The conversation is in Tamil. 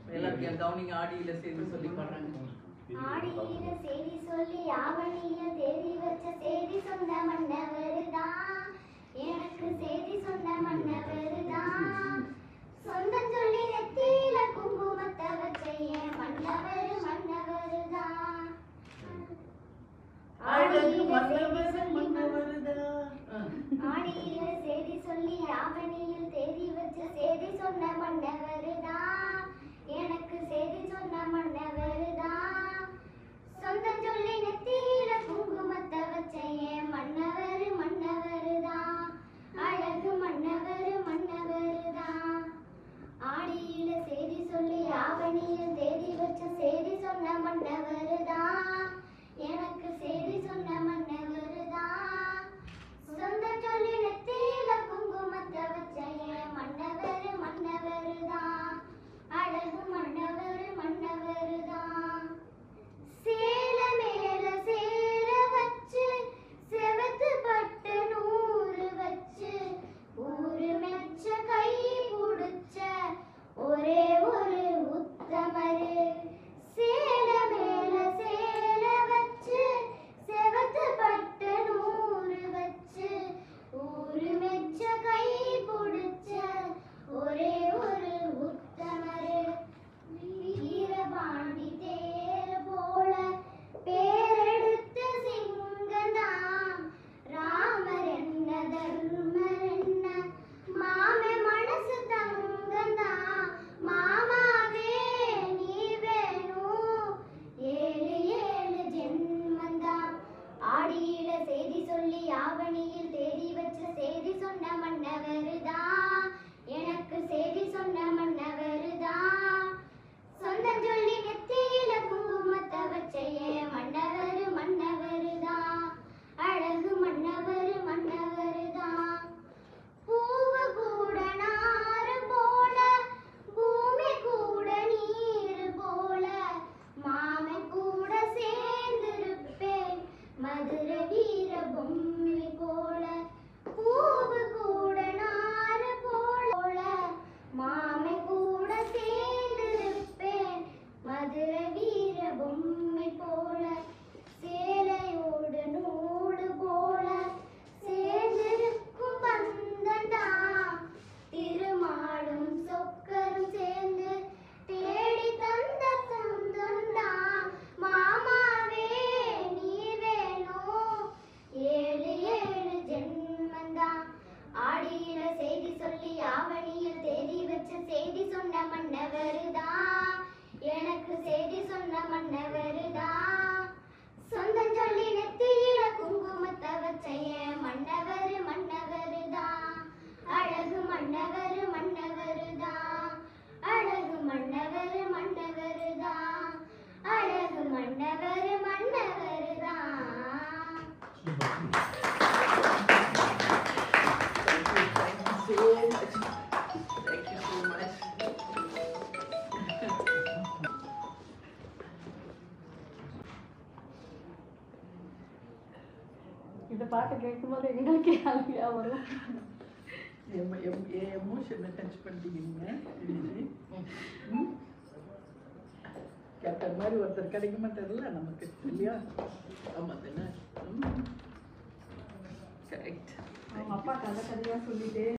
எல்லாத்தையும் கவனிங்க ஆடியில சேர்ந்து சொல்லி பாடுறாங்க ஆடியில செய்தி சொல்லி ஆவணியில தேதி வச்ச செய்தி சொன்ன மன்னவருதான் எனக்கு செய்தி சொன்ன மன்னவருதான் சொந்தம் சொல்லி நெத்தியில குங்குமத்தை வச்ச என் மன்னவர் மன்னவருதான் அழகு ஆடியில செய்தி மன்னவர் சொல்லி மன்னவருதா ஆ. ஆடியில செய்தி சொல்லி ஆவணியில் தேதி வச்ச செய்தி சொன்ன மன்னவருதான் எனக்கு செய்தி சொன்ன மன்னவருதான் சொந்தம் சொல்லி நெத்தியில குங்குமத்தை வச்ச என் மன்னவர் மன்னவருதான் அழகு மன்னவர் மன்னவருதான் ஆடியில செய்தி சொல்லி ஆவணியில் தேதி வச்ச செய்தி சொன்ன மன்னவருதான் எனக்கு செய்தி சொன்ன மன்னவருதான் சொந்தம் சொல்லி நெத்தியில குங்குமத்தை வச்ச என் மன்னவர் மன்னவருதான் அழகு மன்னவர் மன்னவருதான் சேல மேல சேர வச்சு செவத்து பட்டு நூறு வச்சு ஊரு மெச்ச கை புடிச்ச ஒரே ஒரு உத்தமரு சேல மேல சேல வச்சு செவத்து பட்டு நூறு வச்சு ஊரு மெச்ச கை புடிச்ச ஒரே ஒரு உத்தமரு வீரபாண்டி தேர் போல பேரெடுத்த சிங்கந்தாம் ராமர் என்ன தர்மர் என்ன மாமே மனசு தங்கந்தாம் மாமாவே நீ வேணும் ஏழு ஏழு ஜென்மந்தாம் ஆடியில செய்தி சொல்லி ஆவணியில் தேதி வச்ச செய்தி சொன்ன மன்னவருதான் எனக்கு செய்தி சொன்ன மன்னவருதான் சொந்தம் சொல்லி நெத்தியில குங்குமத்தை வச்ச என் மன்னவர் மன்னவருதான் அழகு மன்னவர் மன்னவருதான் பூவு கூட நாறு போல பூமி கூட நீர் போல மாமை கூட சேர்ந்திருப்பேன் மதுர வீர பொம்மை போல பூவு கூட நாறு போல மாமை கூட சேர்ந்திருப்பேன் மதுர வீர பொம்மை போல சேலையோடு நூடு போல சேர்ந்திருக்கும் பந்தண்டா திருமாலும் சொக்கரும் சேர்ந்து தேடி தந்த சொந்தண்டா மாமாவே நீ வேணும் ஏழு ஏழு ஜென்மந்தா ஆடியில செய்தி சொல்லி ஆவணியில் தேதி வச்ச செய்தி சொன்ன மன்னவருதான் எனக்கு செய்தி சொன்ன மன்னவருதான் சொந்தம் சொல்லி நெத்தியில குங்குமத்தை வச்ச என் மன்னவர் மன்னவருதான் அழகு மன்னவர் மன்னவருதான் அழகு மன்னவர் மன்னவருதான் அழகு மன்னவர் மன்னவருதான் Thank you so much. Thank you so much. இந்த பாட்டு கேட்கும்போது எங்களுக்கே அழுகையா வரும் எம் எம் என் எமோஷனை டச் பண்ணிட்டீங்க இன்னைக்கு. ம்? கேப்டன் மாதிரி ஒருத்தர் கிடைக்க மாட்டார்ல நமக்கு இல்லையா ஆமாம் தானே கரெக்ட் அவங்க அப்பா கதை கதையா சொல்லிட்டு